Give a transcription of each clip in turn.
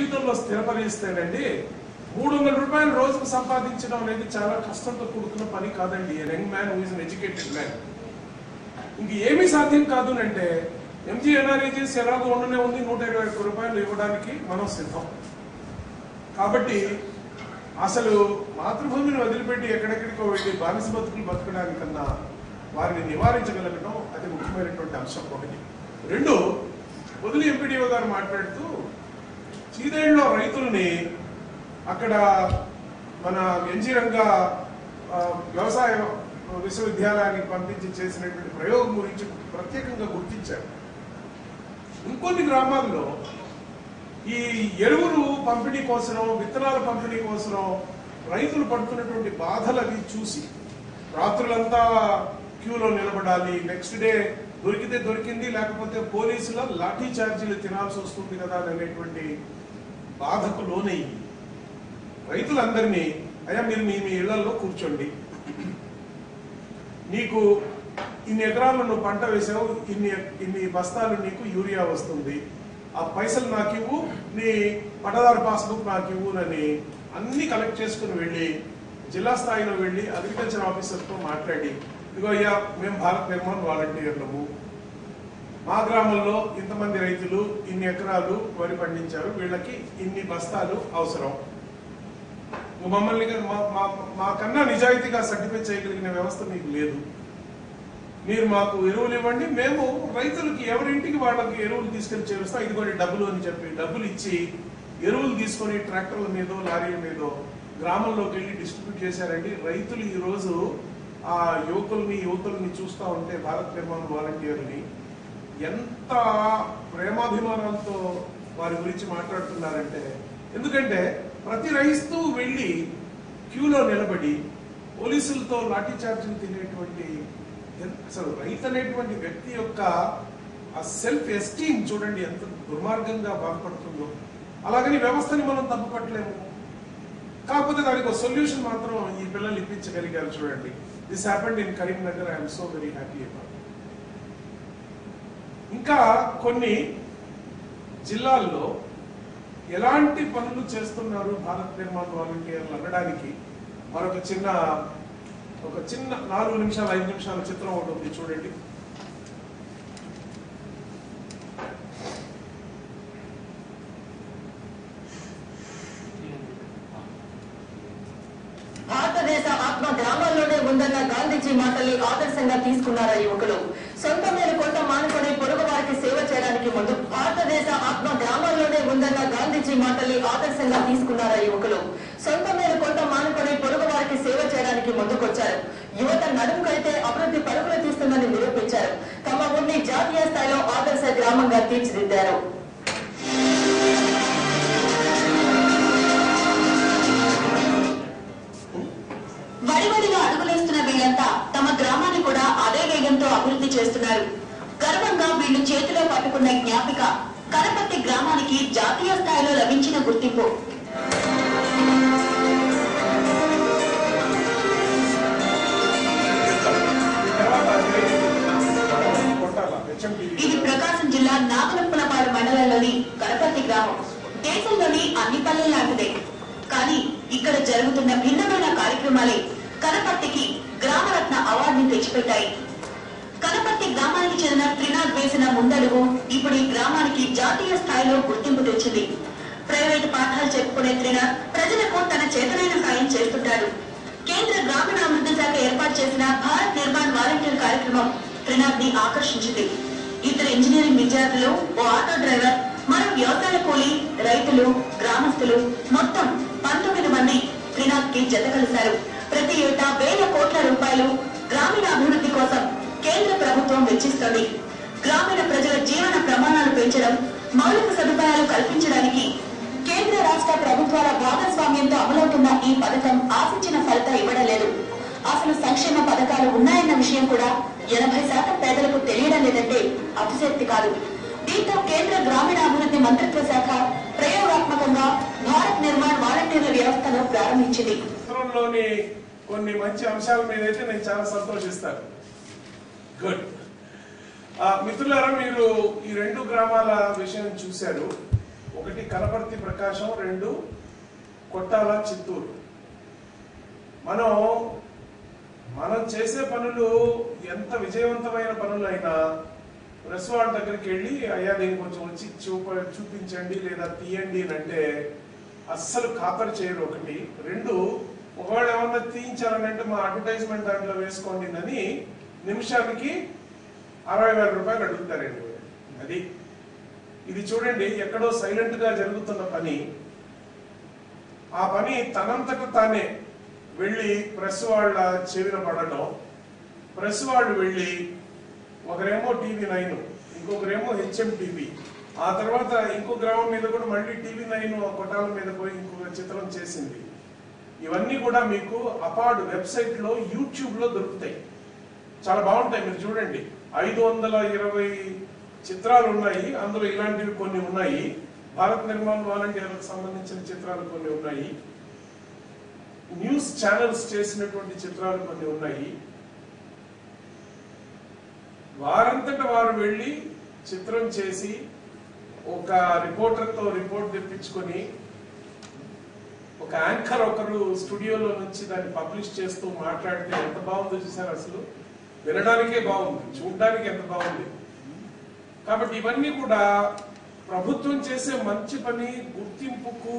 జీవితంలో స్థిరపరిస్తేనండి మూడు వందల రూపాయలు రోజుకు సంపాదించడం అనేది చాలా కష్టంతో కూడుకున్న పని కాదండి young man who is an educated man ఇంక ఏమీ సాధ్యం కాదు అంటే ఎంజీఎన్ఆర్ఏజీస్ ఎలాగో ఉండనే ఉంది నూట ఇరవై ఒక్క రూపాయలు ఇవ్వడానికి మనం సిద్ధం కాబట్టి అసలు మాతృభూమిని వదిలిపెట్టి ఎక్కడెక్కడికో వెళ్ళి బానిస బతుకులు బతకడానికన్నా వారిని నివారించగలగడం అది ముఖ్యమైనటువంటి అంశం ఒకటి రెండు వదిలి ఎంపీడీఓ గారు మాట్లాడుతూ చీదేళ్ళలో రైతుల్ని అక్కడ మన ఎన్జీ రంగా ఆ, వ్యవసాయ విశ్వవిద్యాలయానికి పంపించి చేసినటువంటి ప్రయోగం గురించి ప్రత్యేకంగా గుర్తించారు ఇంకొన్ని గ్రామాల్లో ఈ ఎరువులు పంపిణీ కోసం విత్తనాల పంపిణీ కోసం రైతులు పడుతున్నటువంటి బాధలు అవి చూసి రాత్రులంతా క్యూలో నిలబడాలి నెక్స్ట్ డే దొరికితే దొరికింది లేకపోతే పోలీసుల లాఠీ చార్జీలు తినాల్సి వస్తుంది కదా అనేటువంటి బాధకు లోనయ్యి రైతులందరినీ అయ్యా మీరు మీ మీ ఇళ్లలో కూర్చోండి నీకు ఇన్ని ఎకరాలు నువ్వు పంట వేసావు ఇన్ని ఇన్ని బస్తాలు నీకు యూరియా వస్తుంది ఆ పైసలు నాకు ఇవ్వు నీ పట్టదారు పాస్బుక్ నాకు ఇవ్వు అని అన్ని కలెక్ట్ చేసుకుని వెళ్ళి జిల్లా స్థాయిలో వెళ్ళి అగ్రికల్చర్ ఆఫీసర్తో మాట్లాడి ఇదిగో అయ్యా మేము భారత్ నిర్మాణ్ వాలంటీర్లము మా గ్రామంలో ఇంతమంది రైతులు ఇన్ని ఎకరాలు వరి పండించారు వీళ్ళకి ఇన్ని బస్తాలు అవసరం ఇంక మమ్మల్ని మా- మా- మాకన్నా నిజాయితీగా సర్టిఫై చేయగలిగిన వ్యవస్థ మీకు లేదు మీరు మాకు ఎరువులు ఇవ్వండి మేము రైతులకి ఎవరింటికి వాళ్ళకి ఎరువులు తీసుకెళ్లి చేరుస్తాం ఇదిగోండి డబ్బులు అని చెప్పి డబ్బులు ఇచ్చి ఎరువులు తీసుకొని ట్రాక్టర్ల మీదో లారీల మీదో గ్రామంలోకి వెళ్ళి డిస్ట్రిబ్యూట్ చేశారండి రైతులు ఈ రోజు ఆ యువకుల్ని యువతుల్ని చూస్తా ఉంటే భారత్ నిర్మాణ వాలంటీర్ని ఎంత ప్రేమాభిమానాలతో వారి గురించి మాట్లాడుతున్నారంటే ఎందుకంటే ప్రతి రైతు వెళ్ళి క్యూలో నిలబడి పోలీసులతో లాఠీ చార్జీలు తినేటువంటి ఎంత- అసలు రైతు అనేటువంటి వ్యక్తి యొక్క ఆ సెల్ఫ్ ఎస్టీమ్ చూడండి ఎంత దుర్మార్గంగా బాధపడుతుందో అలాగని వ్యవస్థని మనం తప్పుపట్టలేము కాకపోతే దానికి ఒక సొల్యూషన్ మాత్రం ఈ పిల్లలు ఇప్పించగలిగారు చూడండి this happened in Karimnagar I'm so very happy about ఇంకా కొన్ని జిల్లాల్లో ఎలాంటి పనులు చేస్తున్నారు భారత్ నిర్మాణ వాలంటీర్లు అనడానికి మరొక చిన్న ఒక చిన్న నాలుగు నిమిషాలు ఐదు నిమిషాల చిత్రం ఒకటి ఉంది చూడండి భారతదేశ ఆత్మ గ్రామాల్లోనే ఉందన్న గాంధీజీ మాటల్ని ఆదర్శంగా తీసుకున్నారా యువకులు సొంత మేలు కొంత మానుకొని పొరుగు వారికి సేవ చేయడానికి ముందు భారతదేశ ఆత్మ గ్రామాల్లోనే ఉందన్న గాంధీజీ మాటల్ని ఆదర్శంగా తీసుకున్నారా యువకులు సొంత మేలు కొంత మానుకొని పొరుగు వారికి సేవ చేయడానికి ముందుకొచ్చారు యువత నడుము కడితే అభివృద్ధి పరుగులు తీస్తుందని నిరూపించారు తమ ఊరిని జాతీయ స్థాయిలో ఆదర్శ గ్రామంగా తీర్చిదిద్దారు వడివడిగా అడుగులేస్తున్న వీళ్ళంతా తమ గ్రామాన్ని కూడా అదే వేగంతో అభివృద్ధి చేస్తున్నారు గర్వంగా వీళ్ళు చేతిలో పట్టుకున్న జ్ఞాపిక కనపర్తి గ్రామానికి జాతీయ స్థాయిలో లభించిన గుర్తింపు ఈ తర్వాత అది కొట్టాలా హెచ్ఎండి ఇది ప్రకాశం జిల్లా నాగలపులపాడు మండలంలోని గణపతి గ్రామం దేశంలోని అన్ని పల్లెల లాంటిదే కానీ ఇక్కడ జరుగుతున్న భిన్నమైన కార్యక్రమాలే కనపర్తికి గ్రామరత్న అవార్డుని తెచ్చిపెట్టాయి కనపర్తి గ్రామానికి చెందిన త్రినాథ్ వేసిన ముందడుగు ఇప్పుడు ఈ గ్రామానికి జాతీయ స్థాయిలో గుర్తింపు తెచ్చింది ప్రైవేటు పాఠాలు చెప్పుకునే త్రినాథ్ ప్రజలకు తన చేతనైన సాయం చేస్తుంటాడు కేంద్ర గ్రామీణాభివృద్ధి శాఖ ఏర్పాటు చేసిన భారత్ నిర్మాణ్ వాలంటీర్ కార్యక్రమం త్రినాథ్ ని ఆకర్షించింది ఇద్దరు ఇంజనీరింగ్ విద్యార్థులు ఓ ఆటో డ్రైవర్ మరో వ్యవసాయ కూలీ రైతులు గ్రామస్తులు మొత్తం పంతొమ్మిది మంది త్రినాథ్ కి జత కలిశారు ప్రతి ఏటా వేల కోట్ల రూపాయలు గ్రామీణ అభివృద్ధి కోసం కేంద్ర ప్రభుత్వం వెచ్చిస్తోంది గ్రామీణ ప్రజల జీవన ప్రమాణాలు పెంచడం మౌలిక సదుపాయాలు కల్పించడానికి కేంద్ర రాష్ట్ర ప్రభుత్వాల భాగస్వామ్యంతో అమలవుతున్న ఈ పథకం ఆశించిన ఫలితం ఇవ్వడం లేదు అసలు సంక్షేమ పథకాలు ఉన్నాయన్న విషయం కూడా ఎనభై శాతం పేదలకు తెలియడం లేదంటే అతిశక్తి కాదు దీంతో కేంద్ర గ్రామీణాభివృద్ధి మంత్రిత్వ శాఖ ప్రయోగాత్మకంగా భారత్ నిర్మాణ్ వాలంటీర్ల వ్యవస్థను ప్రారంభించింది చిత్రంలోని కొన్ని మంచి అంశాల మీద అయితే నేను చాలా సంతోషిస్తాను గుడ్ మిత్రులారా మీరు ఈ రెండు గ్రామాల విషయం చూశారు ఒకటి కనపర్తి ప్రకాశం రెండు కొట్టాల చిత్తూరు మనం మనం చేసే పనులు ఎంత విజయవంతమైన పనులైనా ప్రెస్ వాళ్ళ దగ్గరికి వెళ్ళి అయ్యా దీన్ని కొంచెం వచ్చి చూప చూపించండి లేదా తీయండి అని అంటే అస్సలు ఖాతరు చేయరు ఒకటి రెండు ఒకవేళ ఏమన్నా తీయించాలని అంటే మా అడ్వర్టైజ్మెంట్ దాంట్లో వేసుకోండి అని నిమిషానికి అరవై వేల రూపాయలు అడుగుతారండి అది ఇది చూడండి ఎక్కడో సైలెంట్ గా జరుగుతున్న పని ఆ పని తనంతట తానే వెళ్ళి ప్రెస్ వాళ్ళ చెవిన పడడం ప్రెస్ వాళ్ళు వెళ్ళి ఒకరేమో టీవీ నైన్ ఇంకొకరేమో హెచ్ఎం టీవీ ఆ తర్వాత ఇంకో గ్రామం మీద కూడా మళ్ళీ టీవీ నైన్ కొట్టాల మీద పోయి ఇంకొక చిత్రం చేసింది ఇవన్నీ కూడా మీకు అపార్డ్ వెబ్సైట్ లో యూట్యూబ్ లో దొరుకుతాయి చాలా బాగుంటాయి మీరు చూడండి ఐదు వందల ఇరవై చిత్రాలు ఉన్నాయి అందులో ఇలాంటివి కొన్ని ఉన్నాయి భారత్ నిర్మాణ్ వాలంటీర్లకు సంబంధించిన చిత్రాలు కొన్ని ఉన్నాయి న్యూస్ ఛానల్స్ చేసినటువంటి చిత్రాలు కొన్ని ఉన్నాయి వారంతట వారు వెళ్ళి చిత్రం చేసి ఒక రిపోర్టర్తో రిపోర్ట్ తెప్పించుకొని ఒక యాంకర్ ఒకరు స్టూడియోలో నుంచి దాన్ని పబ్లిష్ చేస్తూ మాట్లాడితే ఎంత బాగుందో చూసారు అసలు వినడానికే బాగుంది చూడడానికి ఎంత బాగుంది కాబట్టి ఇవన్నీ కూడా ప్రభుత్వం చేసే మంచి పని గుర్తింపుకు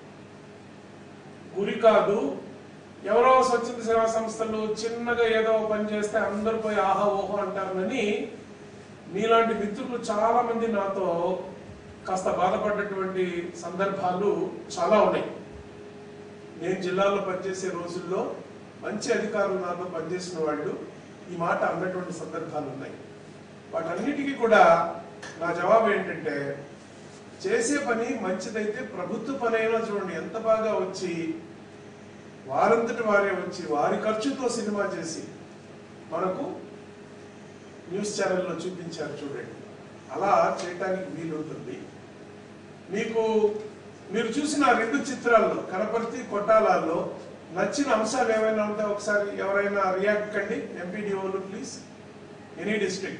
గురి కాదు ఎవరో స్వచ్ఛంద సేవా సంస్థలు చిన్నగా ఏదో పని చేస్తే అందరు పోయి ఆహా ఓహో అంటారని మీలాంటి మిత్రులు చాలా మంది నాతో కాస్త బాధపడ్డటువంటి సందర్భాలు చాలా ఉన్నాయి నేను జిల్లాలో పనిచేసే రోజుల్లో మంచి అధికారులు నాతో పనిచేసిన వాళ్ళు ఈ మాట అన్నటువంటి సందర్భాలు ఉన్నాయి వాటన్నిటికీ కూడా నా జవాబు ఏంటంటే చేసే పని మంచిదైతే ప్రభుత్వ పని అయినా చూడండి ఎంత బాగా వచ్చి వారంతటి వారే వచ్చి వారి ఖర్చుతో సినిమా చేసి మనకు న్యూస్ ఛానల్లో చూపించారు చూడండి అలా చేయటానికి వీలుంటుంది మీకు మీరు చూసిన ఆ రెండు చిత్రాల్లో కనపర్తి కొట్టాలలో నచ్చిన అంశాలు ఏమైనా ఉంటే ఒకసారి ఎవరైనా రియాక్ట్ కండి ఎంపీడీఓలు ప్లీజ్ ఎనీ డిస్ట్రిక్ట్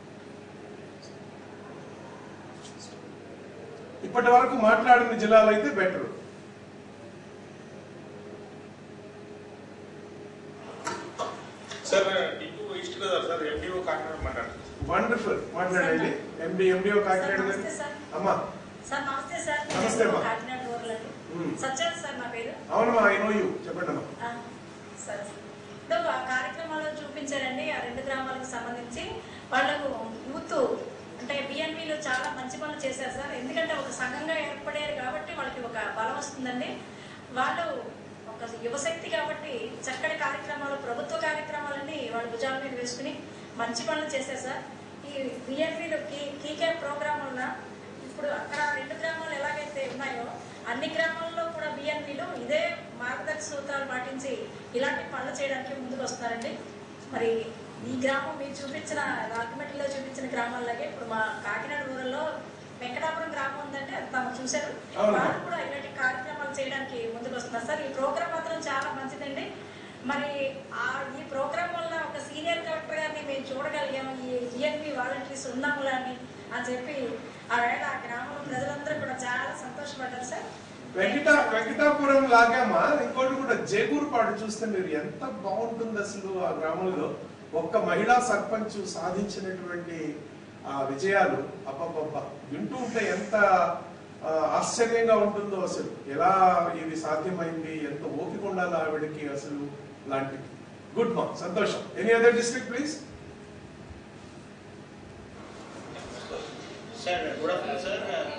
ఇప్పటి వరకు మాట్లాడిన జిల్లాలు అయితే బెటర్ సార్ డిపో ఈస్ట్ కదా సార్ ఎండిఓ కాకినాడ మాట్లాడుతుంది వండర్ఫుల్ మాట్లాడండి ఎండి ఎండిఓ కాకినాడ గారు నమస్తే సార్. అమ్మా సార్ నమస్తే సార్ నమస్తే అమ్మా. కాకినాడ ఊర్లండి మ్మ్. సత్యాలు సార్ నా పేరు అవునమ్మా ఐ నో యూ చెప్పండి అమ్మా ఆ, సరే ఇప్పుడు ఆ కార్యక్రమాలు చూపించారండి ఆ రెండు గ్రామాలకు సంబంధించి వాళ్ళకు యూత్ అంటే బిఎన్పిలో చాలా మంచి పనులు చేశారు సార్ ఎందుకంటే ఒక సంఘంగా ఏర్పడారు కాబట్టి వాళ్ళకి ఒక బలం వస్తుందండి వాళ్ళు ఒక యువశక్తి కాబట్టి చక్కటి కార్యక్రమాలు ప్రభుత్వ కార్యక్రమాలన్నీ వాళ్ళ భుజాల మీద వేసుకుని మంచి పనులు చేశారు సార్ ఈ బిఎన్పిలో కీ కీకే ప్రోగ్రామ్ వల్ల ఇప్పుడు అక్కడ రెండు గ్రామాలు ఎలాగైతే ఉన్నాయో అన్ని గ్రామాల్లో కూడా బిఎన్పిలు ఇదే మార్గదర్శక సూత్రాలు పాటించి ఇలాంటి పనులు చేయడానికి ముందుకు వస్తున్నారండి మరి ఈ గ్రామం మీరు చూపించిన రాజమండ్రిలో చూపించిన గ్రామాల్లాగే ఇప్పుడు మా కాకినాడ ఊరిలో వెంకటాపురం గ్రామం ఉందంటే అది తమ చూశారు అవును. వాళ్ళు కూడా ఇలాంటి కార్యక్రమాలు చేయడానికి ముందుకు వస్తున్నారు సార్ ఈ ప్రోగ్రామ్ మాత్రం చాలా మంచిదండి మరి ఆ ఈ ప్రోగ్రామ్ వల్ల ఒక సీనియర్ కలెక్టర్ గారిని మేము చూడగలిగాము ఈ జిఎన్పి వాలంటీర్స్ ఉన్నాములా అని అని చెప్పి ఆ వేళ ఆ గ్రామంలో ప్రజలందరూ కూడా చాలా సంతోషపడ్డారు సార్ వెంకట వెంకటాపురం లాగామా ఇంకోటి కూడా జేగూరుపాడు చూస్తే మీరు ఎంత బాగుంటుంది అసలు ఆ గ్రామంలో ఒక్క మహిళా సర్పంచ్ సాధించినటువంటి ఆ విజయాలు అప్పప్ప వింటూ ఉంటే ఎంత ఆ, ఆశ్చర్యంగా ఉంటుందో అసలు ఎలా ఇది సాధ్యమైంది ఎంత ఓపిక ఉండాలి ఆవిడకి అసలు లాంటివి గుడ్ మా సంతోషం any other district please sir good afternoon sir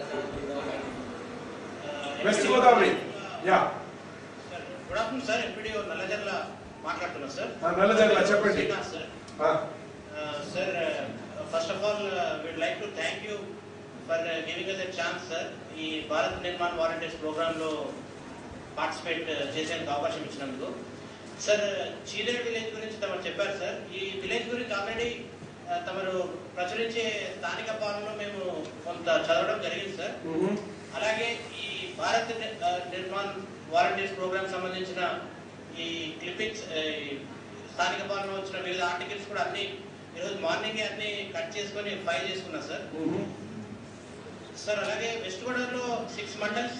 west Godavari yeah good afternoon sir MPDO Nallajarla మాట్లాడుతున్నా సార్ నల్లజర్ల చెప్పండి శ్రీకాంత్ సార్ ఆ, sir first of all we'd like to thank you for giving us a chance sir ఈ Bharat Nirman volunteers ప్రోగ్రాంలో participate చేసేందుకు అవకాశం ఇచ్చినందుకు sir చీలేరు village గురించి తమరు చెప్పారు సార్ ఈ విలేజ్ గురించి ఆల్రెడీ తమరు ప్రచురించే స్థానిక పాలనలో మేము కొంత చదవడం జరిగింది సార్ మ్మ్. అలాగే ఈ భారత్ ని- ఆ, నిర్మాణ్ వాలంటీర్స్ ప్రోగ్రామ్ సంబంధించిన ఈ క్లిప్పింగ్స్ ఆ, ఈ స్థానిక పాలన వచ్చిన వివిధ ఆర్టికల్స్ కూడా అన్ని ఈరోజు మార్నింగ్ అన్ని కట్ చేసుకొని ఫైల్ చేసుకున్నా సార్ మ్మ్. సార్ అలాగే వెస్ట్ గోదావరిలో సిక్స్ మండల్స్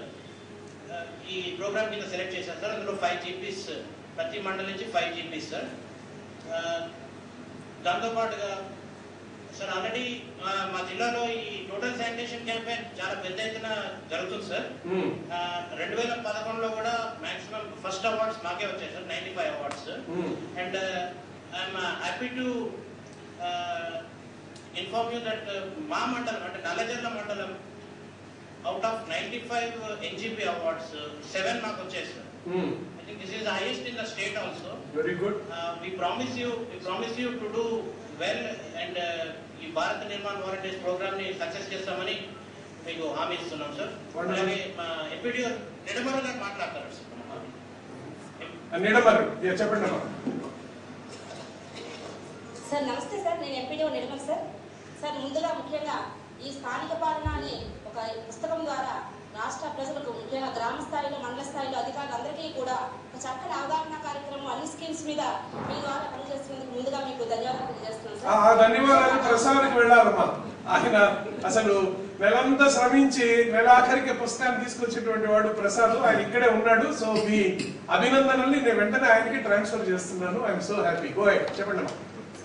ఈ ప్రోగ్రామ్ కింద సెలెక్ట్ చేశారు సార్ అందులో ఫైవ్ జీపీస్ ప్రతి మండల్ నుంచి ఫైవ్ జీపీస్ సార్ ఆ, దాంతోపాటుగా సార్ ఆల్రెడీ మా జిల్లాలో ఈ టోటల్ శానిటేషన్ క్యాంపెయిన్ చాలా పెద్ద ఎత్తున జరుగుతుంది సార్ ఉమ్, రెండు వేల పదకొండులో కూడా మాక్సిమం ఫస్ట్ అవార్డ్స్ మాకే వచ్చాయి sir ninety five awards um. And I'm happy to inform you that మా మండలం అంటే నల్లజర్ల మండలం out of ninety five NGP awards seven మాకు వచ్చాయి sir um. I think this is highest in the state also very good we promise you we promise you to do well and ఈ భారత నిర్మాణ volunteers programme ని success చేస్తామని మీకు హామీ ఇస్తున్నాం sir Wonderful. అలాగే మా ఎంపీడీఓ నిడమల గారు మాట్లాడతారు సార్ నిడమరు యా, చెప్పండి అమ్మా సార్ నమస్తే సార్ నేను ఎంపీడీఓ నిర్మల్ సార్ సార్ ముందుగా ముఖ్యంగా ఈ స్థానిక పాలన అని ఒక పుస్తకం ద్వారా రాష్ట్ర ప్రజలకు ముఖ్యంగా గ్రామ స్థాయిలో మండల స్థాయిలో అధికారులందరికీ కూడా ఒక చక్కని అవగాహన కార్యక్రమం అన్ని స్కీమ్స్ మీద మీ ద్వారా పనిచేస్తున్నందుకు ముందుగా మీకు ధన్యవాదాలు తెలియజేస్తున్నాను ఆ సార్ ఆ ధన్యవాదాలు ప్రసాద్కి వెళ్ళాలమ్మా ఆయన అసలు నెలంతా శ్రమించి నెలాఖరికి పుస్తకాన్ని తీసుకొచ్చేటువంటి వాడు ప్రసాద్ ఆయన ఇక్కడే ఉన్నాడు సో మీ అభినందనల్ని నేను వెంటనే ఆయనకి ట్రాన్స్ఫర్ చేస్తున్నాను ఐఎమ్ సో హ్యాపీ గో చెప్పండి అమ్మా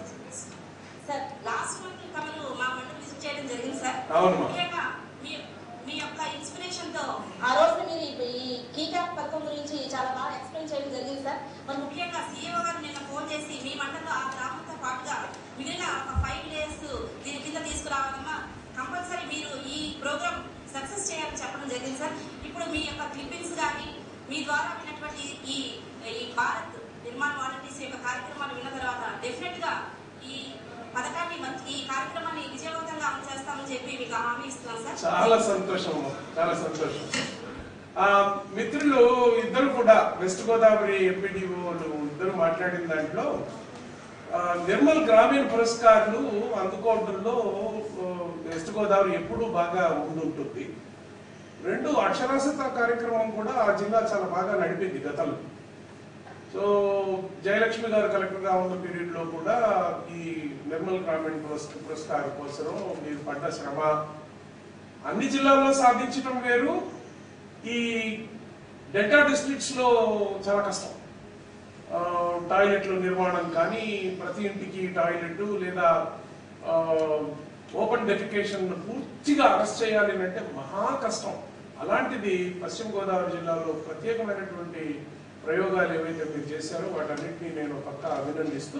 సార్ లాస్ట్ మంత్ తమరు మా మండలి విజిట్ చేయడం జరిగింది సార్ అవునమ్మా. ముఖ్యంగా మీ మీ యొక్క ఇన్స్పిరేషన్ తో ఆ రోజు మీరు ఈ- ఈ కీ క్యాప్ పథకం గురించి చాలా బాగా ఎక్స్ప్లెయిన్ చేయడం జరిగింది సార్ మరి ముఖ్యంగా సీఈఓ గారు నిన్న ఫోన్ చేసి మీ మండలంలో ఆ గ్రామంతో పాటుగా మిగిలిన ఒక ఫైవ్ డేస్ దీని కింద తీసుకురావాలన్నా కంపల్సరీ మీరు ఈ ప్రోగ్రామ్ సక్సెస్ చేయాలని చెప్పడం జరిగింది సార్ ఇప్పుడు మీ యొక్క క్లిప్పింగ్స్ కానీ మీ ద్వారా విన్నటువంటి ఈ ఈ భారత్ నిర్మాణ వాలంటీర్స్ యొక్క కార్యక్రమాలు విన్న తర్వాత డెఫినెట్ గా ఈ పథకాన్ని మంచి ఈ కార్యక్రమాన్ని విజయవంతంగా అమలు చేస్తామని చెప్పి మీకు హామీ ఇస్తున్నాను సార్ చాలా సంతోషం అమ్మా. చాలా సంతోషం ఆ మిత్రులు ఇద్దరు కూడా వెస్ట్ గోదావరి ఎంపీడీఓలు ఇద్దరు మాట్లాడిన దాంట్లో ఆ, నిర్మల్ గ్రామీణ పురస్కారాలు అందుకోవడంలో ఆ, వెస్ట్ గోదావరి ఎప్పుడూ బాగా ముందుంటుంది రెండు అక్షరాస్యత కార్యక్రమం కూడా ఆ జిల్లా చాలా బాగా నడిపింది గతంలో సో జయలక్ష్మి గారు కలెక్టర్ గా ఉన్న పీరియడ్ లో కూడా ఈ నిర్మల్ గ్రామీణ పురస్- పురస్కారం కోసం మీరు పడ్డ శ్రమ అన్ని జిల్లాల్లో సాధించడం వేరు ఈ డెల్టా డిస్ట్రిక్ట్స్ లో చాలా కష్టం ఆ, టాయిలెట్ల నిర్మాణం కానీ ప్రతి ఇంటికి టాయిలెట్ లేదా ఆ, ఓపెన్ డెఫికేషన్ పూర్తిగా అరెస్ట్ చేయాలి అని అంటే మహా కష్టం అలాంటిది పశ్చిమ గోదావరి జిల్లాలో ప్రత్యేకమైనటువంటి ప్రయోగాలు ఏవైతే మీరు చేశారో వాటన్నిటిని నేను పక్కా అభినందిస్తూ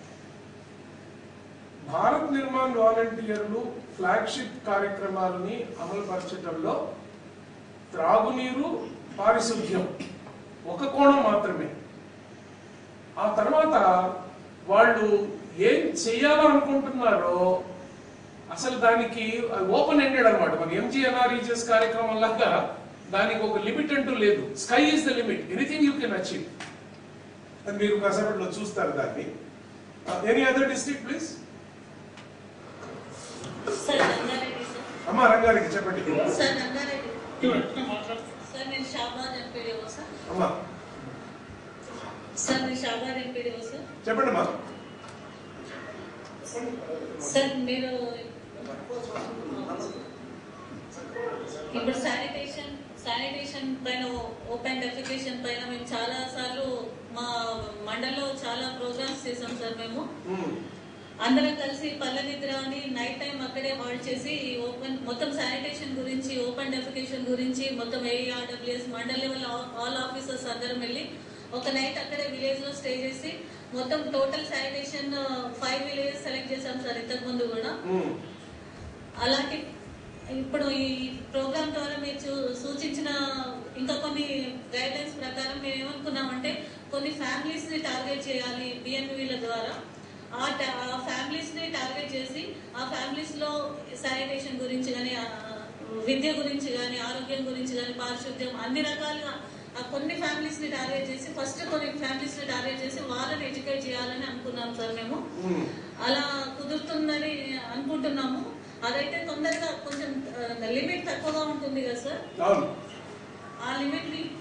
భారత్ నిర్మాణ్ వాలంటీర్లు ఫ్లాగ్షిప్ కార్యక్రమాలని అమలుపరచడంలో త్రాగునీరు పారిశుద్ధ్యం ఒక కోణం మాత్రమే ఆ తర్వాత వాళ్ళు ఏం చేయాలనుకుంటున్నారో అసలు దానికి ఓపెన్ ఎండెడ్ అనమాట మన ఎంజిఎన్ఆర్ఈజెస్ కార్యక్రమం లాగా దానికి ఒక లిమిట్ అంటూ లేదు sky is the limit anything you can achieve మీరు కాసేపట్లో చూస్తారు దాన్ని any other district please sir Rangareddy sir అమ్మా రంగారెడ్డి చెప్పండి సార్ రంగారెడ్డి సార్ నేను షాబాద్ ఎంపీడీఓ సార్ అమ్మా సార్ నేను షాబాద్ ఎంపీడీఓ సార్ చెప్పండి అమ్మా సార్ మీరు ఇప్పుడు శానిటేషన్ శానిటేషన్ పైన ఓపెన్ డెఫికేషన్ పైన మేము చాలా సార్లు మా మండల్లో చాలా ప్రోగ్రామ్స్ చేసాం సార్ మేము ఉమ్, అందరం కలిసి పల్లె నిద్ర అని నైట్ టైం అక్కడే హాల్ట్ చేసి ఈ ఓపెన్ మొత్తం శానిటేషన్ గురించి ఓపెన్ డెఫికేషన్ గురించి మొత్తం ARWS mandal level all officers అందరం వెళ్ళి ఒక నైట్ అక్కడే విలేజ్ లో స్టే చేసి మొత్తం total sanitation five villages select చేశాం సార్ ఇంతకు ముందు కూడా ఉమ్, అలాంటి ఇప్పుడు ఈ ప్రోగ్రామ్ ద్వారా మీరు చూ- సూచించిన ఇంకా కొన్ని గైడ్ లైన్స్ ప్రకారం మేము ఏమనుకున్నామంటే కొన్ని ఫ్యామిలీస్ ని టార్గెట్ చేయాలి బిఎన్వీల ద్వారా ఆ ta- ఆ ఫ్యామిలీస్ ని టార్గెట్ చేసి ఆ ఫ్యామిలీస్ లో శానిటేషన్ గురించి కానీ విద్య గురించి కానీ ఆరోగ్యం గురించి కానీ పారిశుద్ధ్యం అన్ని రకాలుగా ఆ కొన్ని ఫ్యామిలీస్ ని టార్గెట్ చేసి ఫస్ట్ కొన్ని ఫ్యామిలీస్ ని టార్గెట్ చేసి వాళ్ళని ఎడ్యుకేట్ చేయాలని అనుకున్నాం సార్ మేము ఉమ్. అలా కుదురుతుందని అనుకుంటున్నాము అదైతే తొందరగా కొంచెం లిమిట్ తక్కువగా ఉంటుంది కదా సార్ అవును ఆ లిమిట్ ని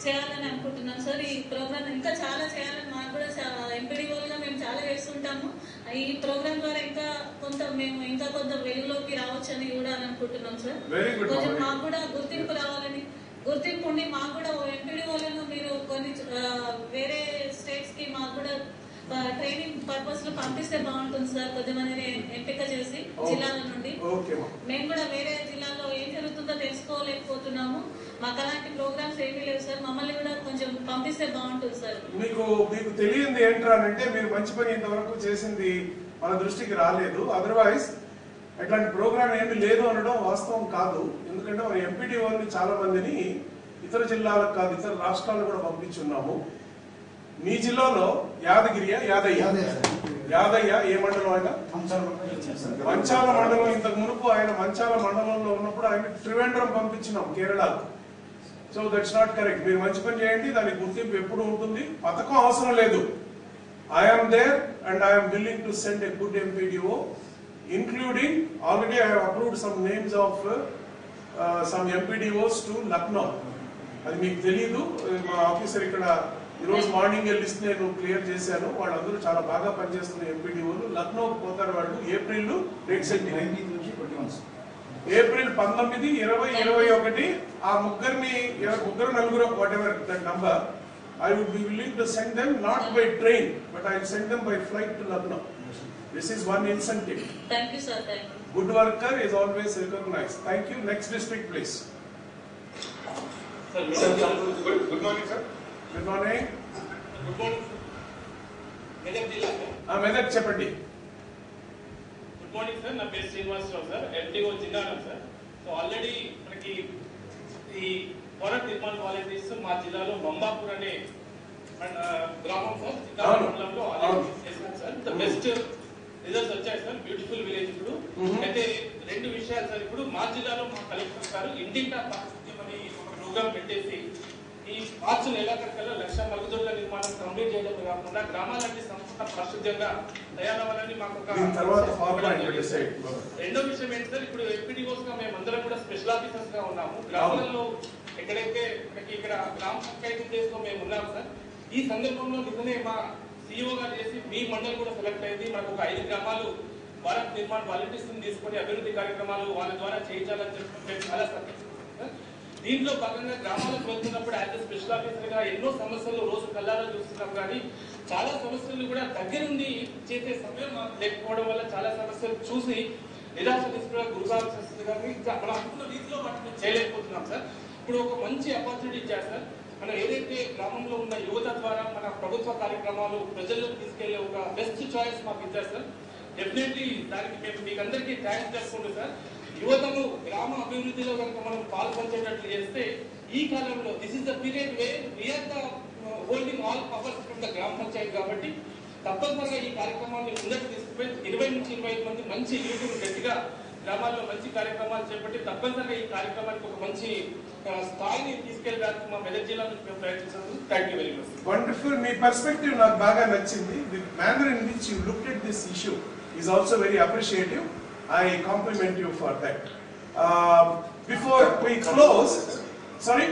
చేయాలని అనుకుంటున్నాం సార్ ఈ ప్రోగ్రామ్ ఇంకా చాలా చేయాలని మాకు కూడా ఎంపీడీఓలుగా మేము చాలా చేస్తుంటాము ఈ ప్రోగ్రామ్ ద్వారా ఇంకా కొంత మేము ఇంకా కొంత వెలుగులోకి రావచ్చని కూడా అని అనుకుంటున్నాం సార్ Very good, కొంచెం Mama. మాకు కూడా గుర్తింపు రావాలని గుర్తింపు ఉండి మాకు కూడా ఎంపీడీఓలను మీరు కొన్ని ఆ, వేరే స్టేట్స్ కి మాకు కూడా ట్రైనింగ్ పర్పస్ లో పంపిస్తే బాగుంటుంది సార్ కొద్దిమందిని ఎంపిక చేసి జిల్లాల నుండి ఓకే మా మేము కూడా వేరే జిల్లాలో ఏం జరుగుతుందో తెలుసుకోలేకపోతున్నాము మాకు అలాంటి ప్రోగ్రామ్స్ ఏమీ లేవు సార్ మమ్మల్ని కూడా కొంచెం పంపిస్తే బాగుంటుంది సార్ మీకు మీకు తెలియంది ఏంట్రానంటే మీరు మంచి పని ఇంతవరకు చేసింది మన దృష్టికి రాలేదు అదర్వైజ్ అట్లాంటి ప్రోగ్రామ్ ఏమీ లేదు అనడం వాస్తవం కాదు ఎందుకంటే మన ఎంపీడీఓని చాలా మందిని ఇతర జిల్లాలకు కాదు ఇతర రాష్ట్రాలకు కూడా పంపించున్నాము మీ జిల్లాలో యాదగిరియా యాదయ్య యాదయ్య సార్. యాదయ్య ఏ మండలం ఆయన అంశాలు ఇచ్చారు సార్. మంచాల మండలం ఇంతకు మునుపు ఆయన మంచాల మండలంలో ఉన్నప్పుడు ఆయన త్రివేంద్రం పంపించినాం కేరళకు సో దట్స్ నాట్ కరెక్ట్ మీరు మంచి పని చేయండి దానికి గుర్తింపు ఎప్పుడు ఉంటుంది పథకం అవసరం లేదు I'm there and I'm willing to send a good MPDO including already I approved some names of some MPDOs to Lucknow అది మీకు తెలియదు మా ఆఫీసర్ ఇక్కడ ఈ రోజు మార్నింగ్ లిస్ట్ నేను క్లియర్ చేశాను వాళ్ళందరూ చాలా బాగా పనిచేస్తున్న ఎంపీడీఓలు లక్నోకి పోతారు వాళ్ళు ఏప్రిల్ డేట్ సెట్ 19 నుంచి 21 సార్. ఏప్రిల్ పంతొమ్మిది ఇరవై ఇరవై ఒకటి ఆ ముగ్గురిని ఇర- ముగ్గురు నలుగురు whatever that number I would be willing to send them not by train but I send them by flight to Lucknow this is one incentive thank you sir thank you good worker is always recognise thank you next district please good good morning sir good morning good morning Medak జిల్లా sir Medak చెప్పండి good morning sir నా పేరు Srinivasarao sir LTO జిల్లాలో sir so already మనకి ఈ పోరట్ నిర్మాణ volunteers మా జిల్లాలో మంబాపూర్ అనే మన గ్రామం సార్ చిత్తాల అవును. మండలంలో అవును. ఆల్రెడీ చేశాం సార్ ద బెస్ట్ రిజల్ట్స్ వచ్చాయి సార్ బ్యూటిఫుల్ విలేజ్ ఇప్పుడు Mhm. అయితే రెండు విషయాలు సార్ ఇప్పుడు మా జిల్లాలో మా కలెక్టర్ గారు ఇంటింటా పారిశుద్ధ్యం అని ఒక ప్రోగ్రామ్ పెట్టేసి ఈ మార్చి నెలాఖరికల్లా లక్ష మరుగుదొడ్ల నిర్మాణం కంప్లీట్ చేయడం కాకుండా గ్రామాలన్నీ సంపూర్ణ పారిశుద్ధ్యంగా తయారవ్వాలని మాకు ఒక దీని తర్వాత ఫార్మాట్ డిసైడ్ రెండో విషయం ఏంటి సార్ ఇప్పుడు ఎంపీడీఓస్ గా మేము అందరం కూడా స్పెషల్ ఆఫీసర్స్ గా ఉన్నాము గ్రామాలలో ఎక్కడైతే మనకి ఇక్కడ గ్రామ పంచాయతీ డేస్ లో మేము ఉన్నాం సార్ ఈ సందర్భంలో నిన్ననే మా సీఈఓ గారు చేసి మీ మండలి కూడా సెలెక్ట్ అయింది మనకు ఒక ఐదు గ్రామాలు భారత్ నిర్మాణ్ వాలంటీర్స్ తీసుకొని అభివృద్ధి కార్యక్రమాలు వాళ్ళ ద్వారా చేయించాలని చెప్పి మేము చాలా సంతోషిస్తున్నాం సార్. దీంట్లో భాగంగా గ్రామాలకు వెళ్తున్నప్పుడు యాజ్ స్పెషల్ ఆఫీసర్ గా ఎన్నో సమస్యలు రోజు కల్లారా చూస్తున్నాం కానీ చాలా సమస్యలు కూడా దగ్గరుండి చేసే సమయం మాకు లేకపోవడం వల్ల చాలా సమస్యలు చూసి నిరాశ తీసుకున్న గురుగాల్సి వస్తుంది కానీ ఇంకా మనం అనుకున్న రీతిలో వాటిని చేయలేకపోతున్నాం సార్ ఇప్పుడు ఒక మంచి ఆపర్చునిటీ ఇచ్చారు సార్ మనం ఏదైతే గ్రామంలో ఉన్న యువత ద్వారా మన ప్రభుత్వ కార్యక్రమాలు ప్రజల్లోకి తీసుకెళ్లే ఒక బెస్ట్ చాయిస్ మాకు ఇచ్చారు సార్ డెఫినెట్లీ దానికి మేము మీకు అందరికీ థ్యాంక్స్ చెప్పుకుంటూ సార్ యువతను గ్రామ అభివృద్ధిలో కనుక మనం పాల్పంచేటట్లు చేస్తే ఈ కాలంలో this is the period we we are the holding all powers from the grama panchayati కాబట్టి తప్పనిసరిగా ఈ కార్యక్రమాన్ని ముందరికి తీసుకుపోయి ఇరవై నుంచి ఇరవై ఐదు మంది మంచి యువకులు గట్టిగా గ్రామాల్లో మంచి కార్యక్రమాలు చేపట్టి తప్పనిసరిగా ఈ కార్యక్రమానికి ఒక మంచి ఆ, స్థాయిని తీసుకెళ్ళడానికి మా మెదక్ జిల్లా నుంచి మేము ప్రయత్నిస్తున్నాం thank you very much wonderful మీ పర్స్పెక్టివ్ నాకు బాగా నచ్చింది the manner in which you look at this issue is also very appreciative I compliment you for that before we close sorry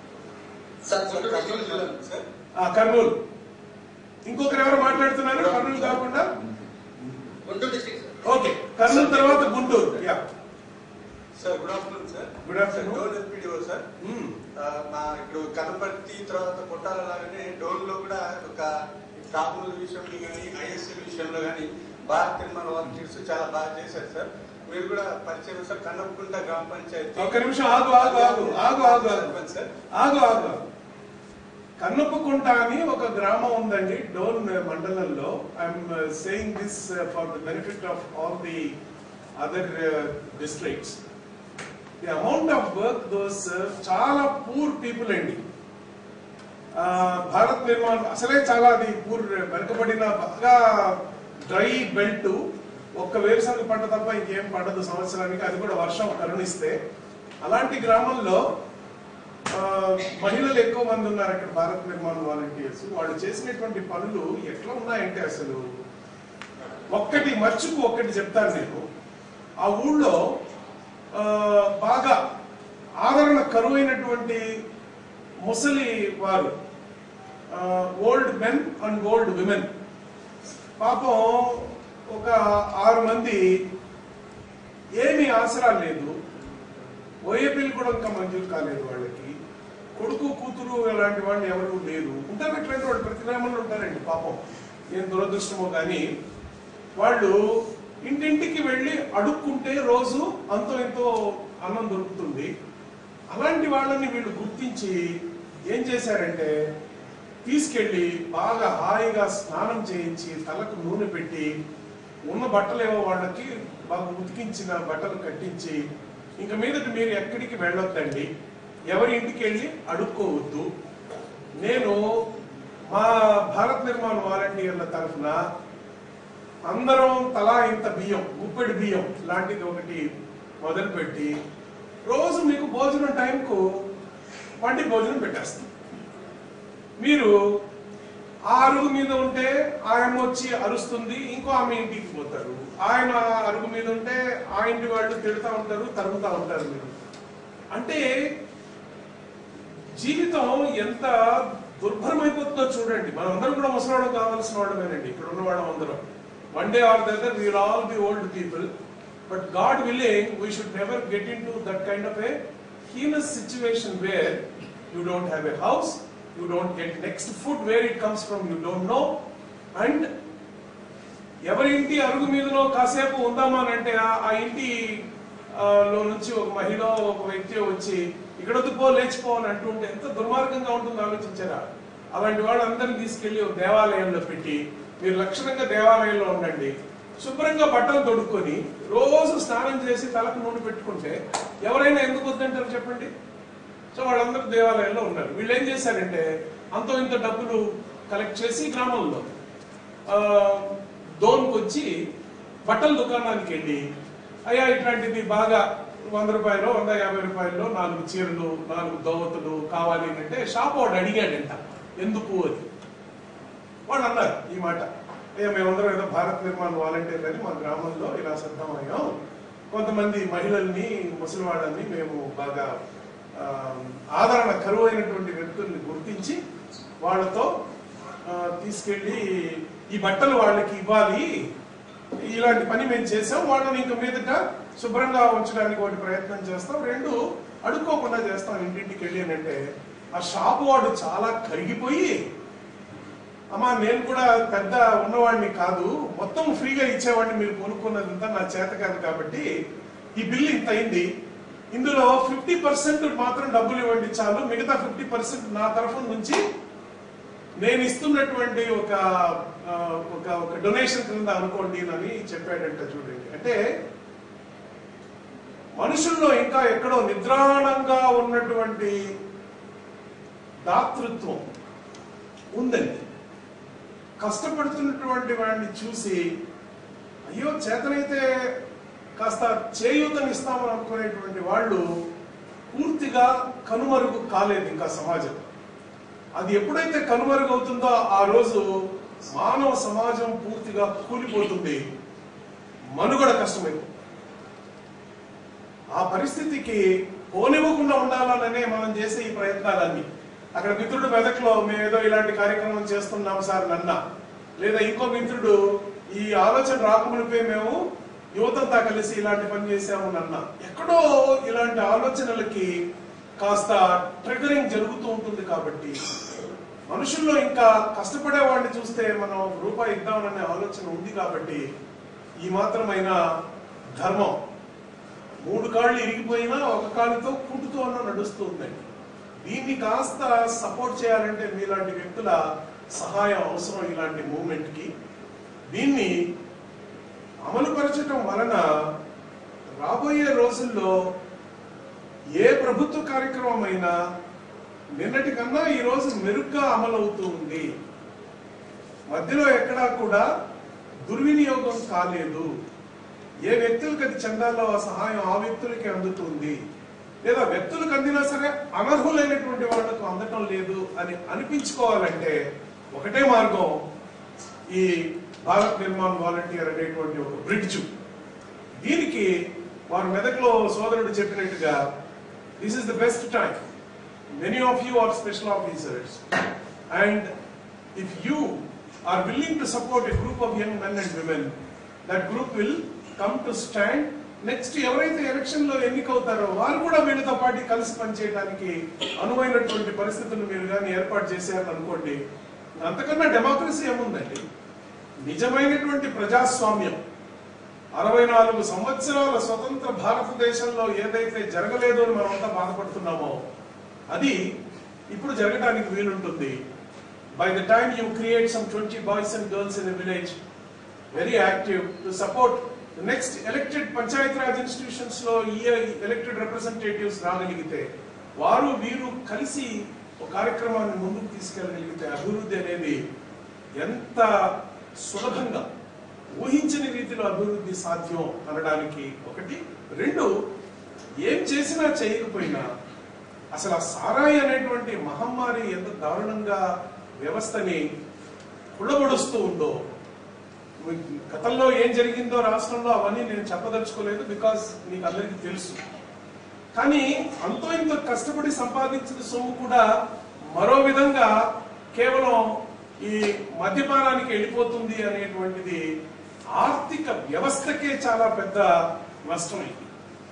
Kurnool ఇంకొకరు ఎవరు మాట్లాడుతున్నారు కర్నూలు కాకుండా Guntur district sir okay Kurnool తర్వాత Guntur yeah sir good afternoon sir Good afternoon. Dhone SPDO sir ఆ, మా ఇప్పుడు కనపర్తి తర్వాత కొట్టాల లాగానే డోన్ లో కూడా ఒక డాకుల విషయంలో కానీ ఐఎస్ఎల్ విషయంలో కానీ భారత్ నిర్మాణ వాలంటీర్స్ చాలా బాగా చేశారు సార్ మీరు కూడా పరిచయం సార్ కన్నప్పకుంట గ్రామ పంచాయతీ ఒక్క నిమిషం ఆగు ఆగు ఆగు ఆగు ఆగు ఆగు సర్పంచ్ సార్ ఆగు ఆగు ఆగు. కన్నప్పకుంట అని ఒక గ్రామం ఉందండి డోన్ మండలంలో I'm saying this for the benefit of all the other districts the amount of work those చాలా పూర్ పీపుల్ అండి ఆ, భారత్ నిర్మాణం అసలే చాలా అది పూర్ వెనుకబడిన బాగా డ్రై బెల్ట్ ఒక్క వేరుశనగ పంట తప్ప ఇంకేం పండదు సంవత్సరానికి అది కూడా వర్షం కరుణిస్తే అలాంటి గ్రామంలో ఆ, మహిళలు ఎక్కువ మంది ఉన్నారు అక్కడ భారత్ నిర్మాణ వాలంటీర్స్ వాళ్ళు చేసినటువంటి పనులు ఎట్లా ఉన్నాయంటే అసలు ఒక్కటి మర్చుకు ఒక్కటి చెప్తాను నేను ఆ ఊళ్ళో ఆ, బాగా ఆదరణ కరువైనటువంటి ముసలి వారు old men and old women పాపం ఒక ఆరు మంది ఏమీ ఆసరా లేదు ఓఏ బిల్ కూడా ఇంకా మంజూరు కాలేదు వాళ్ళకి కొడుకు కూతురు అలాంటి వాళ్ళు ఎవరు లేరు ఉంటారు ఎట్లయితే వాళ్ళు ప్రతి గ్రామంలో ఉంటారండి పాపం ఏం దురదృష్టమో కానీ వాళ్ళు ఇంటింటికి వెళ్ళి అడుక్కుంటే రోజు అంతో ఎంతో అన్నం దొరుకుతుంది అలాంటి వాళ్ళని వీళ్ళు గుర్తించి ఏం చేశారంటే తీసుకెళ్ళి బాగా హాయిగా స్నానం చేయించి తలకు నూనె పెట్టి ఉన్న బట్టలేవో వాళ్ళకి బాగా ఉతికించిన బట్టలు కట్టించి ఇంక మీదట మీరు ఎక్కడికి వెళ్ళొద్దండి ఎవరి ఇంటికి వెళ్ళి అడుక్కోవద్దు నేను మా భారత్ నిర్మాణ వాలంటీర్ల తరఫున అందరం తలా ఇంత బియ్యం గుప్పెడు బియ్యం లాంటిది ఒకటి మొదలుపెట్టి రోజు మీకు భోజనం టైంకు వండి భోజనం పెట్టేస్తాం మీరు ఆ అరుగు మీద ఉంటే ఆయన వచ్చి అరుస్తుంది ఇంకో ఆమె ఇంటికి పోతారు ఆయన అరుగు మీద ఉంటే ఆ ఇంటి వాళ్ళు తిడుతూ ఉంటారు తరుగుతూ ఉంటారు మీరు అంటే జీవితం ఎంత దుర్భరమైపోతుందో చూడండి మనం అందరం కూడా ముసలివాళ్ళం కావాల్సిన వాళ్ళమేనండి ఇక్కడ ఉన్న వాళ్ళం అందరం one day or other we'll all be old people but God willing we should never get into that kind of a heinous situation where you don't have a house you don't get next food where it comes from you don't know and ఎవరి ఇంటి అరుగు మీదలో కాసేపు ఉందామా అని అంటే ఆ- ఆ ఇంటి ఆ, లో నుంచి ఒక మహిళ ఒక వ్యక్తి వచ్చి ఇక్కడ వద్దు పో లేచిపో అని అంటుంటే ఎంత దుర్మార్గంగా ఉంటుందో ఆలోచించారా అలాంటి వాళ్ళందరినీ తీసుకెళ్లి ఒక దేవాలయంలో పెట్టి మీరు లక్షణంగా దేవాలయంలో ఉండండి శుభ్రంగా బట్టలు తొడుక్కొని రోజు స్నానం చేసి తలకు నూనె పెట్టుకుంటే ఎవరైనా ఎందుకు వద్దంటారు చెప్పండి సో వాళ్ళందరూ దేవాలయంలో ఉన్నారు వీళ్ళు ఏం చేశారంటే అంతో ఇంత డబ్బులు కలెక్ట్ చేసి గ్రామంలో ఆ, దోన్కి వచ్చి బట్టల దుకాణానికి వెళ్ళి అయ్యా ఇట్లాంటిది బాగా వంద రూపాయలు వంద యాభై రూపాయలు నాలుగు చీరలు నాలుగు దోవతులు కావాలి అని అంటే షాప్ వాడు అడిగాడంట ఎందుకు అని వాళ్ళు అన్నారు ఈ మాట అయ్యా మేమందరం ఏదో భారత్ నిర్మాణ వాలంటీర్లు అని మా గ్రామంలో ఇలా సిద్ధమయ్యాం కొంతమంది మహిళల్ని ముసలి వాళ్ళని మేము బాగా ఆ, ఆదరణ కరువైనటువంటి వ్యక్తుల్ని గుర్తించి వాళ్ళతో ఆ, తీసుకెళ్ళి ఈ బట్టలు వాళ్ళకి ఇవ్వాలి ఇలాంటి పని మేము చేసాం వాళ్ళని ఇంక మీదట శుభ్రంగా ఉంచడానికి ఒకటి ప్రయత్నం చేస్తాం రెండు అడుక్కోకుండా చేస్తాం ఇంటింటికి వెళ్ళి అని అంటే ఆ షాపు వాడు చాలా కరిగిపోయి అమ్మా నేను కూడా పెద్ద ఉన్నవాడిని కాదు మొత్తం ఫ్రీగా ఇచ్చేవాడిని మీరు కొనుక్కున్నదంతా నా చేత కాదు కాబట్టి ఈ బిల్లు ఇంత అయింది ఇందులో ఫిఫ్టీ పర్సెంట్ మాత్రం డబ్బులు ఇవ్వండి చాలు మిగతా ఫిఫ్టీ పర్సెంట్ నా తరఫు నుంచి నేను ఇస్తున్నటువంటి ఒక ఆ, ఒక ఒక డొనేషన్ కింద అనుకోండి అని చెప్పాడంట చూడండి అంటే మనుషుల్లో ఇంకా ఎక్కడో నిద్రాణంగా ఉన్నటువంటి దాతృత్వం ఉందండి కష్టపడుతున్నటువంటి వాడిని చూసి అయ్యో చేతనైతే కాస్త చేయూతనిస్తామని అనుకునేటువంటి వాళ్ళు పూర్తిగా కనుమరుగు కాలేదు ఇంకా సమాజం అది ఎప్పుడైతే కనుమరుగు అవుతుందో ఆ రోజు మానవ సమాజం పూర్తిగా కూలిపోతుంది మనుగడ కష్టమైపోతుంది ఆ పరిస్థితికి పోనివ్వకుండా ఉండాలనే మనం చేసే ఈ ప్రయత్నాలన్నీ అక్కడ మిత్రుడు మెదక్లో మేము ఏదో ఇలాంటి కార్యక్రమం చేస్తున్నాం సార్ నన్న లేదా ఇంకో మిత్రుడు ఈ ఆలోచన రాకమునిపై మేము యువతంతా కలిసి ఇలాంటి పని చేశాము నన్న ఎక్కడో ఇలాంటి ఆలోచనలకి కాస్త ట్రిగరింగ్ జరుగుతూ ఉంటుంది కాబట్టి మనుషుల్లో ఇంకా కష్టపడే వాడిని చూస్తే మనం ఒక రూపాయి ఇద్దామనే ఆలోచన ఉంది కాబట్టి ఈ మాత్రమైన ధర్మం మూడు కాళ్ళు ఇరిగిపోయినా ఒక కాలుతో కుంటుతో అన్న నడుస్తూ ఉందండి దీన్ని కాస్త సపోర్ట్ చేయాలంటే మీలాంటి వ్యక్తుల సహాయం అవసరం ఇలాంటి మూమెంట్ కి దీన్ని అమలుపరచడం వలన రాబోయే రోజుల్లో ఏ ప్రభుత్వ కార్యక్రమం అయినా నిన్నటి కన్నా ఈ రోజు మెరుగ్గా అమలవుతూ ఉంది మధ్యలో ఎక్కడా కూడా దుర్వినియోగం కాలేదు ఏ వ్యక్తులకు అది చెందాలో ఆ సహాయం ఆ వ్యక్తులకి అందుతుంది లేదా వ్యక్తులకు అందినా సరే అనర్హులైనటువంటి వాళ్లకు అందటం లేదు అని అనిపించుకోవాలంటే ఒకటే మార్గం ఈ భారత్ నిర్మాణ్ వాలంటీర్ అనేటువంటి ఒక బ్రిడ్జ్ దీనికి వారు మెదక్లో సోదరుడు చెప్పినట్టుగా this is the best time Many of you are special officers. And if you are willing to support a group of young men and women, that group will come to stand. Next ఎవరైతే election లో ఎన్నికవుతారో వారు కూడా వీళ్ళతో పాటు కలిసి పనిచేయడానికి అనువైనటువంటి పరిస్థితులు మీరు కానీ ఏర్పాటు చేశారని అనుకోండి అంతకన్నా డెమోక్రసీ ఏముందండి నిజమైనటువంటి ప్రజాస్వామ్యం అరవై నాలుగు సంవత్సరాల స్వతంత్ర భారతదేశంలో ఏదైతే జరగలేదు అని మనం అంతా బాధపడుతున్నామో అది ఇప్పుడు జరగడానికి వీలుంటుంది by the time you create some twenty boys and girls in village very active to support next elected panchayat raj institutions లో ఈ ఎలక్టెడ్ రిప్రజెంటేటివ్స్ రాగలిగితే వారు వీరు కలిసి ఒక కార్యక్రమాన్ని ముందుకు తీసుకెళ్ళగలిగితే అభివృద్ధి అనేది ఎంత సులభంగా ఊహించని రీతిలో అభివృద్ధి సాధ్యం అనడానికి ఒకటి రెండు ఏం చేసినా చేయకపోయినా అసలు ఆ సారాయి అనేటువంటి మహమ్మారి ఎంత దారుణంగా వ్యవస్థని కుళ్ళబడుస్తూ ఉందో గతంలో ఏం జరిగిందో రాష్ట్రంలో అవన్నీ నేను చెప్పదలుచుకోలేదు బికాస్ మీకు అందరికీ తెలుసు కానీ అంతో ఇంత కష్టపడి సంపాదించిన సొమ్ము కూడా మరో విధంగా కేవలం ఈ మద్యపానానికి వెళ్ళిపోతుంది అనేటువంటిది ఆర్థిక వ్యవస్థకే చాలా పెద్ద నష్టమైంది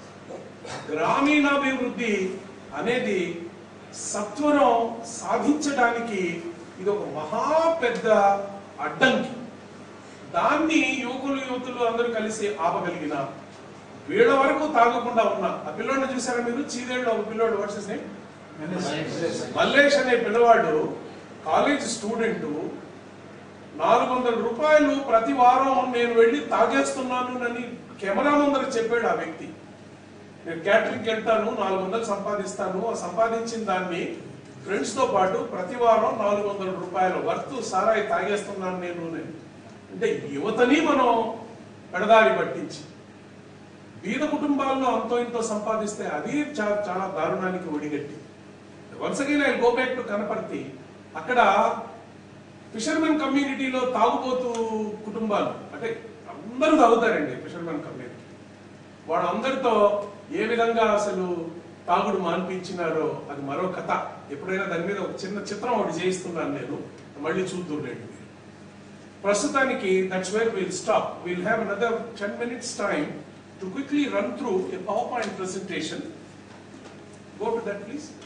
గ్రామీణాభివృద్ధి అనేది సత్వరం సాధించడానికి ఇది ఒక మహా పెద్ద అడ్డంకి దాన్ని యువకులు యువతులు అందరూ కలిసి ఆపగలిగిన వీళ్ళ వరకు తాగకుండా ఉన్న ఆ పిల్లోడిని చూసారా మీరు చీదేళ్ళు ఒక పిల్లోడు వాట్స్ నేమ్ మల్లేష్ అనే పిల్లవాడు కాలేజ్ స్టూడెంట్ నాలుగు వందల రూపాయలు ప్రతి వారం నేను వెళ్ళి తాగేస్తున్నాను అని కెమెరా ముందర చెప్పాడు ఆ వ్యక్తి నేను క్యాటరింగ్ వెళ్తాను నాలుగు వందలు సంపాదిస్తాను ఆ సంపాదించిన దాన్ని ఫ్రెండ్స్ తో పాటు ప్రతి వారం నాలుగు వందల రూపాయల వర్త్ సారాయి తాగేస్తున్నాను నేను అని. అంటే యువతని మనం పెడదారి పట్టించి బీద కుటుంబాల్లో అంతో ఇంతో సంపాదిస్తే అది చా- చాలా దారుణానికి ఒడిగట్టి once again I go back to Kanaparthi అక్కడ ఫిషర్మెన్ కమ్యూనిటీలో తాగుబోతు కుటుంబాలు అంటే అందరూ తాగుతారండి ఫిషర్మెన్ కమ్యూనిటీ వాళ్ళందరితో ఏ విధంగా అసలు తాగుడు మాన్పించినారో అది మరో కథ ఎప్పుడైనా దాని మీద ఒక చిన్న చిత్రం ఒకటి చేయిస్తున్నాను నేను మళ్ళీ చూద్దురులేండి మీరు ప్రస్తుతానికి that's where will stop will have another ten minutes time to quickly run through a power point presentation go to that please